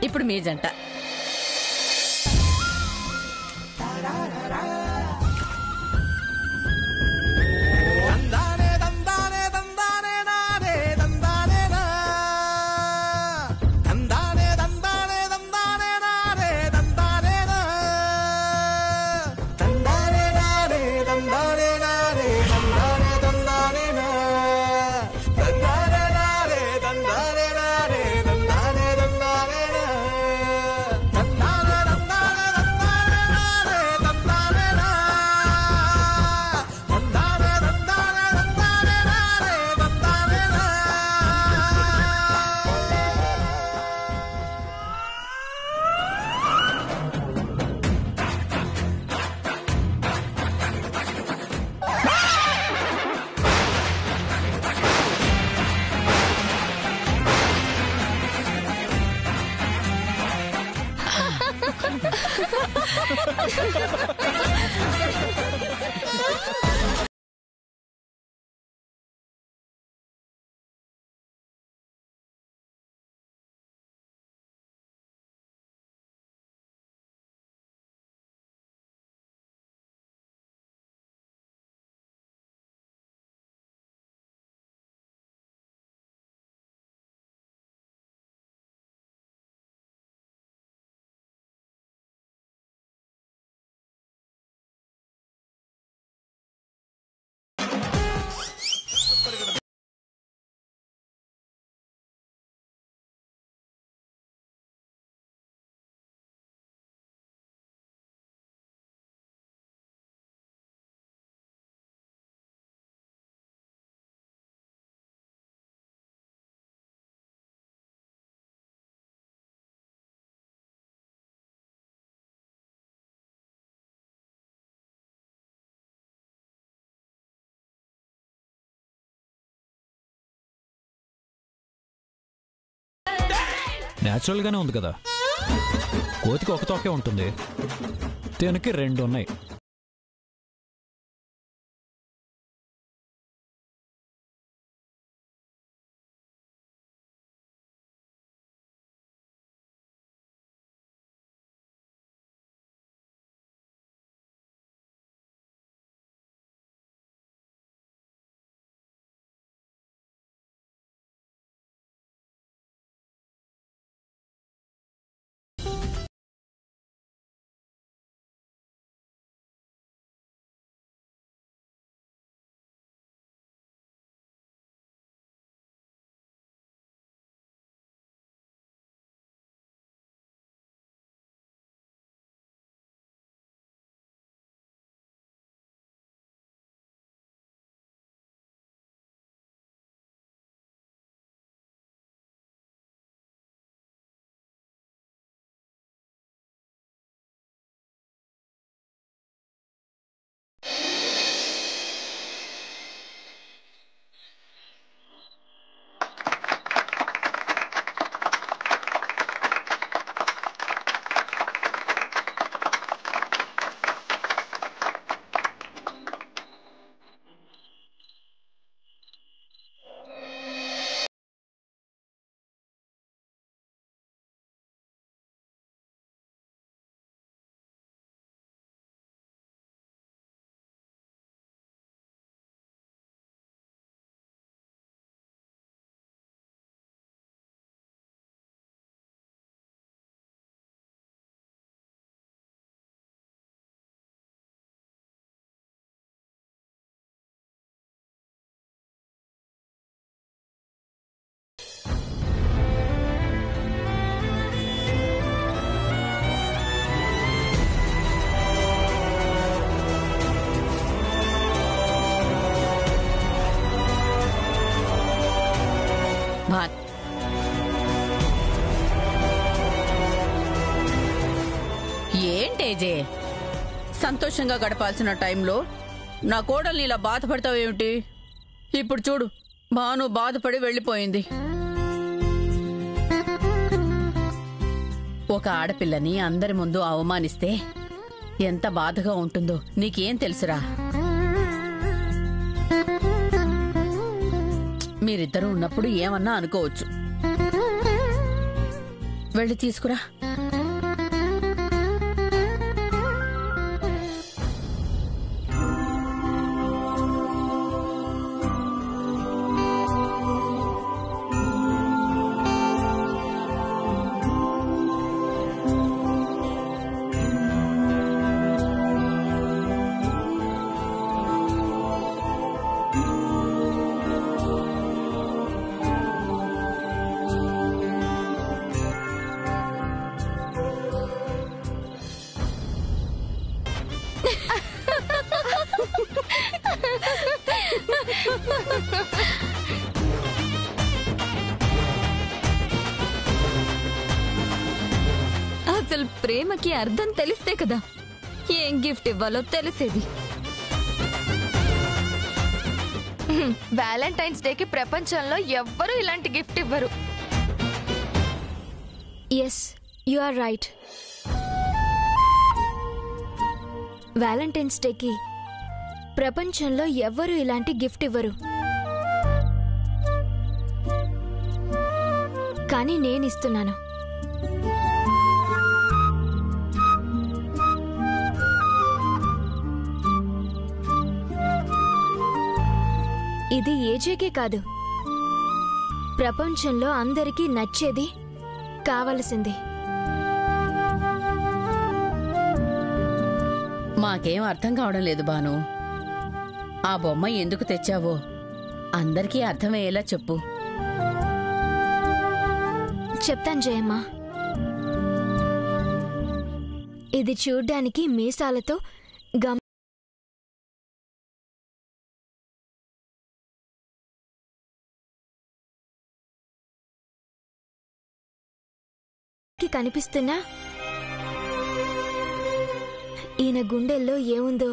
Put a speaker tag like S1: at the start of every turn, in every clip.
S1: ఇప్పుడు మీ జంట
S2: దందానే దందానే దందానే నానే దందానే నా దందానే దందానే దందానే నానే దందానే నా దందానే నానే దందానే నానే దందానే దందానే నా దందానే నానే దందానే నానే దందానే దందానే నా దందానే దందానే దందానే నానే దందానే నా దందానే దందానే దందానే నానే దందానే నా
S3: న్యాచురల్ గానే ఉంది కదా కోతికి ఒక తోకే ఉంటుంది తేనెకి రెండు ఉన్నాయి
S1: భాన్ ఏంటేజే సంతోషంగా గడపాల్సిన టైంలో నా కోడల్ని ఇలా బాధపడతావేమిటి ఇప్పుడు చూడు భాను బాధపడి వెళ్ళిపోయింది ఒక ఆడపిల్లని అందరి ముందు అవమానిస్తే ఎంత బాధగా ఉంటుందో నీకేం తెలుసురా మీరిద్దరూ ఉన్నప్పుడు ఏమన్నా అనుకోవచ్చు వెళ్ళి తీసుకురా
S4: అసలు ప్రేమకి అర్థం తెలిస్తే కదా ఏం గిఫ్ట్ ఇవ్వాలో తెలిసేది
S5: వ్యాలంటైన్స్ డేకి ప్రపంచంలో ఎవ్వరూ ఇలాంటి గిఫ్ట్ ఇవ్వరు
S6: yes you are right valentine's డేకి ప్రపంచంలో ఎవ్వరూ ఇలాంటి గిఫ్ట్ ఇవ్వరు కానీ నేను ఇస్తున్నాను ఇది ఏజేకే కాదు ప్రపంచంలో అందరికీ నచ్చేది కావలసింది
S1: మాకేం అర్థం కావడం లేదు బాను ఆ బొమ్మ ఎందుకు తెచ్చావో అందరికీ అర్థమయ్యేలా చెప్పు
S6: చెప్తాను జయమ్మ ఇది చూడ్డానికి మీసాలతో గమ్ కి కనిపిస్తున్నా ఈయన గుండెల్లో ఏముందో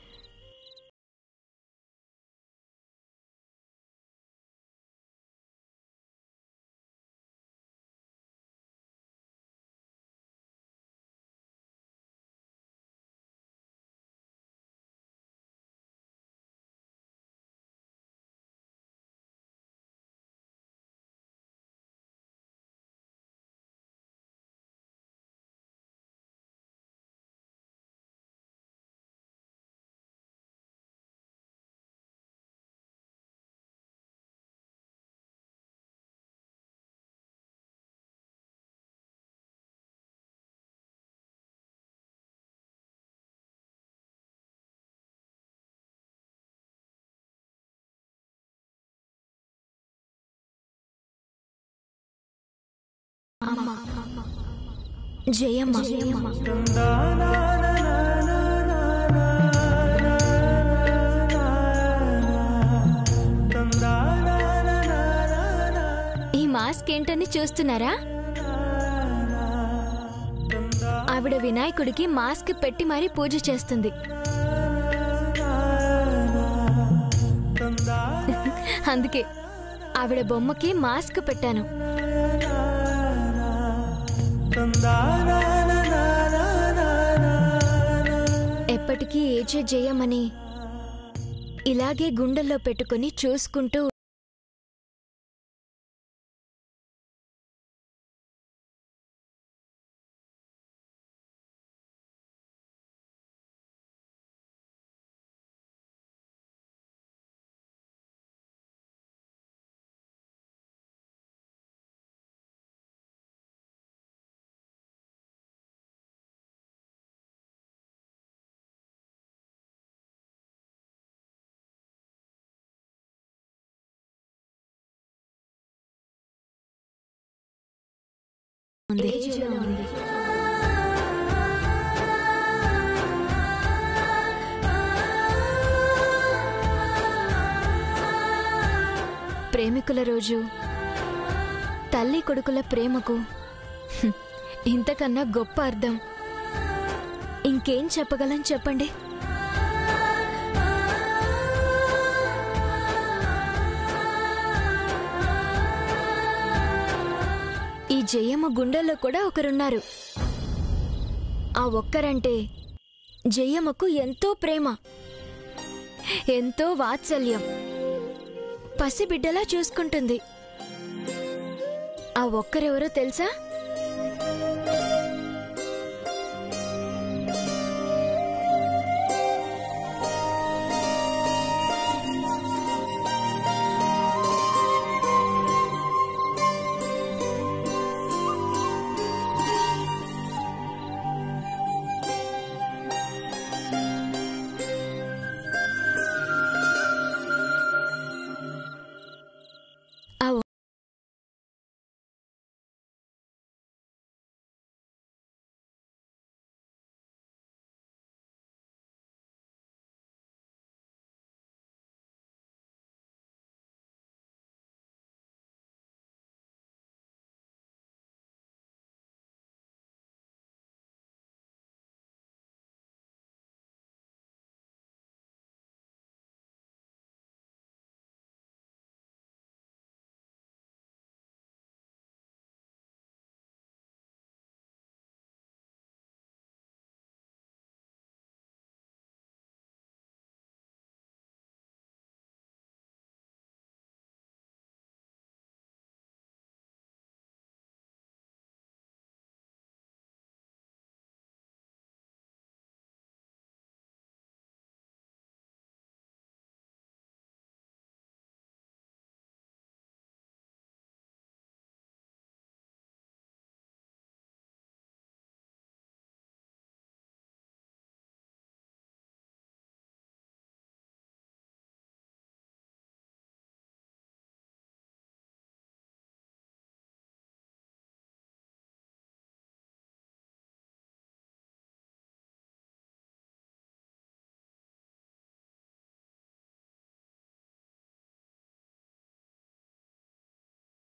S6: జయమ్మ ఈ మాస్క్ ఏంటని చూస్తున్నారా ఆవిడ వినాయకుడికి మాస్క్ పెట్టి మరీ పూజ చేస్తుంది అందుకే ఆవిడ బొమ్మకి మాస్క్ పెట్టాను ఎప్పటికీ ఏచే జయమని ఇలాగే గుండెల్లో పెట్టుకుని చూసుకుంటూ ఉంది ప్రేమికుల రోజు తల్లి కొడుకుల ప్రేమకు హ్మ్, ఇంతకన్నా గొప్ప అర్థం ఇంకేం చెప్పగలం చెప్పండి ఈ జయమ్మ గుండెల్లో కూడా ఒకరున్నారు ఆ ఒక్కరంటే జయమ్మకు ఎంతో ప్రేమ ఎంతో వాత్సల్యం పసిబిడ్డలా చూసుకుంటుంది ఆ ఒక్కరెవరో తెలుసా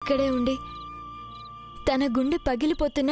S6: ఇక్కడే ఉండి తన గుండె పగిలిపోతున్నా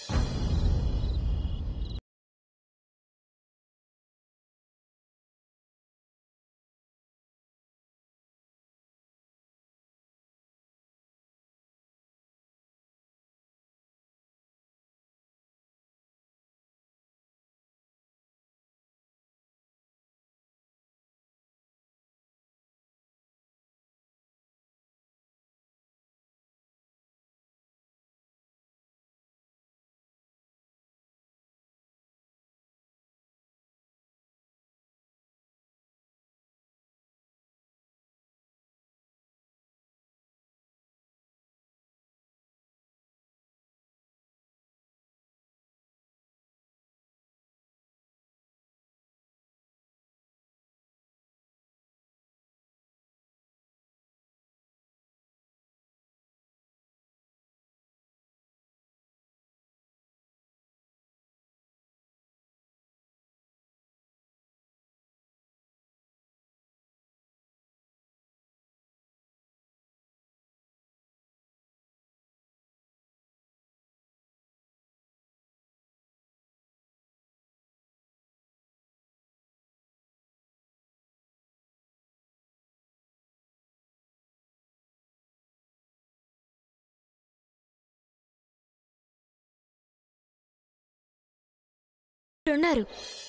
S6: ఉన్నారు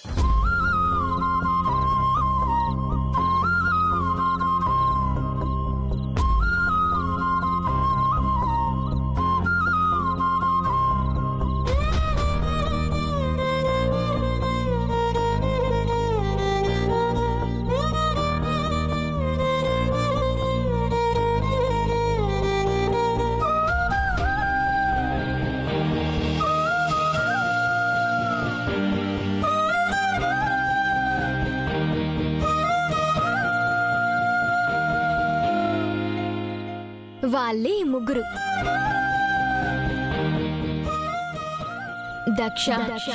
S6: వాళ్ళే ఈ ముగ్గురు దక్ష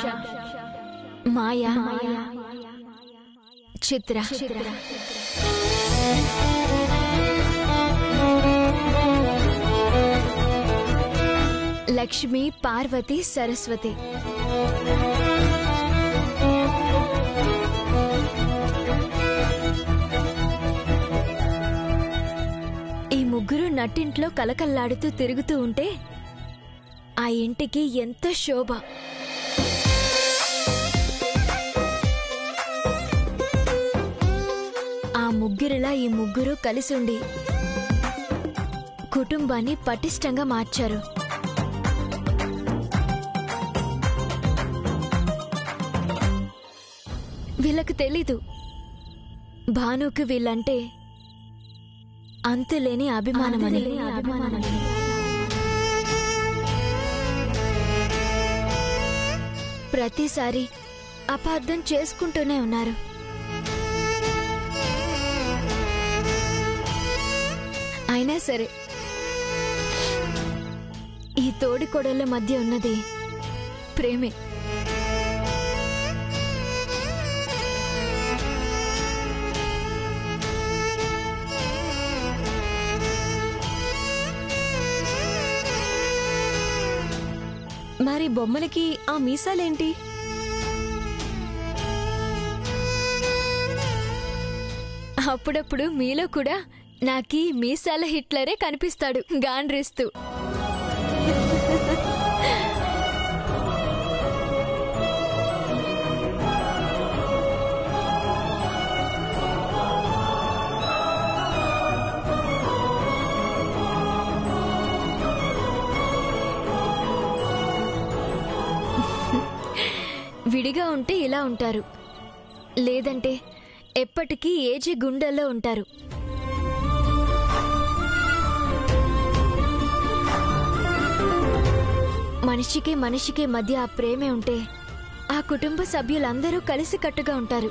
S6: మాయా చిత్ర లక్ష్మి పార్వతి సరస్వతి ఈ ముగ్గురు నట్టింట్లో కలకల్లాడుతూ తిరుగుతూ ఉంటే ఆ ఇంటికి ఎంత శోభ ఆ ముగ్గురిలా ఈ ముగ్గురు కలిసుండి కుటుంబాన్ని పటిష్టంగా మార్చారు వీళ్ళకి తెలీదు భానుకి వీళ్ళంటే అంతులేని అభిమానమని ప్రతిసారి అపార్థం చేసుకుంటూనే ఉన్నారు అయినా సరే ఈ తోడికోడళ్ళ మధ్య ఉన్నది ప్రేమే
S4: మరి బొమ్మలకి ఆ మీసాలేంటి
S6: అప్పుడప్పుడు మీలో కూడా నాకీ మీసాల హిట్లరే కనిపిస్తాడు గాండ్రిస్తూ విడిగా ఉంటే ఇలా ఉంటారు లేదంటే ఎప్పటికీ ఏజీ గుండెల్లో ఉంటారు మనిషికి మనిషికి మధ్య ఆ ప్రేమే ఉంటే ఆ కుటుంబ సభ్యులందరూ కలిసికట్టుగా ఉంటారు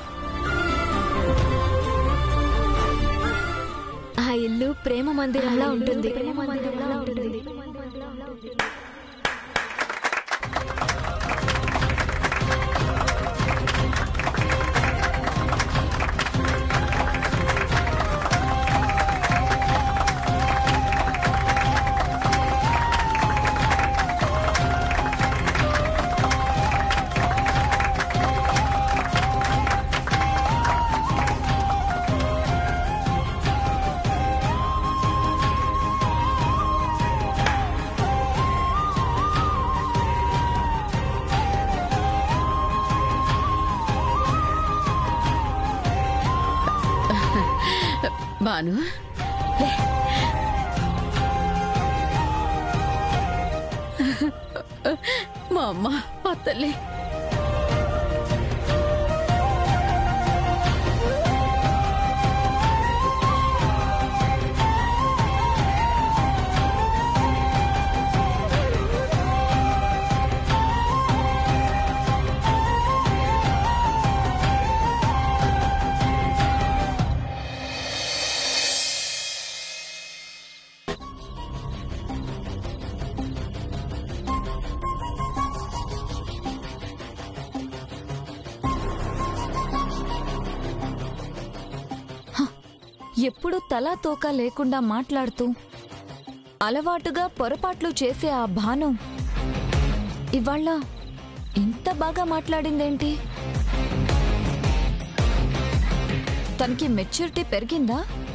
S6: ఆ ఇల్లు ప్రేమ మందిరంలా ఉంటుంది
S1: బాను మా అమ్మ మా తల్లి
S4: ఎప్పుడు తలా తోక లేకుండా మాట్లాడుతూ అలవాటుగా పొరపాట్లు చేసే ఆ భాను ఇవాళ ఇంత బాగా మాట్లాడిందేంటి తనకి మెచ్యూరిటీ పెరిగిందా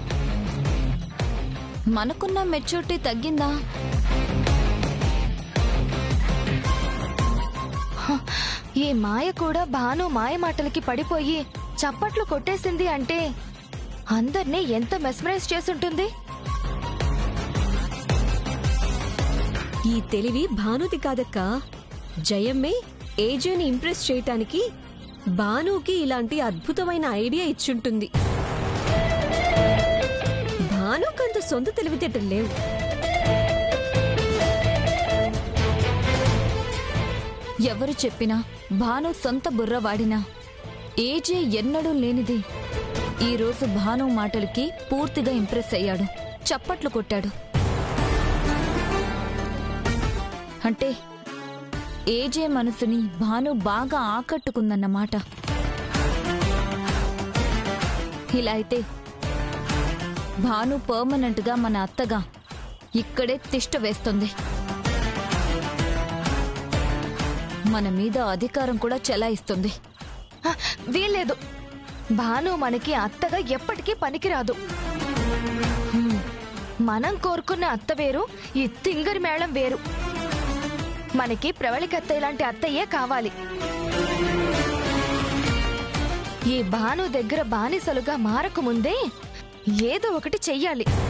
S4: మనకున్న మెచ్యూరిటీ తగ్గిందా
S5: ఈ మాయ కూడా భాను మాయ మాటలకి పడిపోయి చప్పట్లు కొట్టేసింది అంటే అందర్నీ ఎంత మెస్మరైజ్ చేసుంటుంది
S7: ఈ తెలివి భానుది కాదక్క జయమ్మే ఏజేని ఇంప్రెస్ చేయటానికి భానుకి ఇలాంటి అద్భుతమైన ఐడియా ఇచ్చుంటుంది భానుకంత సొంత తెలివితేటలు లేవు
S4: ఎవరు చెప్పినా భాను సొంత బుర్ర వాడినా ఏజే ఎన్నడూ లేనిది ఈ రోజు భాను మాటలకి పూర్తిగా ఇంప్రెస్ అయ్యాడు చప్పట్లు కొట్టాడు అంటే ఏజే మనసుని భాను బాగా ఆకట్టుకుందన్నమాట ఇలా అయితే భాను పర్మనెంట్ గా మన అత్తగా ఇక్కడే తిష్ట వేస్తుంది మన మీద అధికారం కూడా చెలాయిస్తుంది
S5: హ, వీల్లేదు భాను మనకి అత్తగా ఎప్పటికీ పనికిరాదు హ్మ్, మనం కోరుకున్న అత్త వేరు ఈ తింగరి మేళం వేరు మనకి ప్రవళికత్త ఇలాంటి అత్తయ్యే కావాలి ఈ భాను దగ్గర బానిసలుగా మారకముందే ఏదో ఒకటి చెయ్యాలి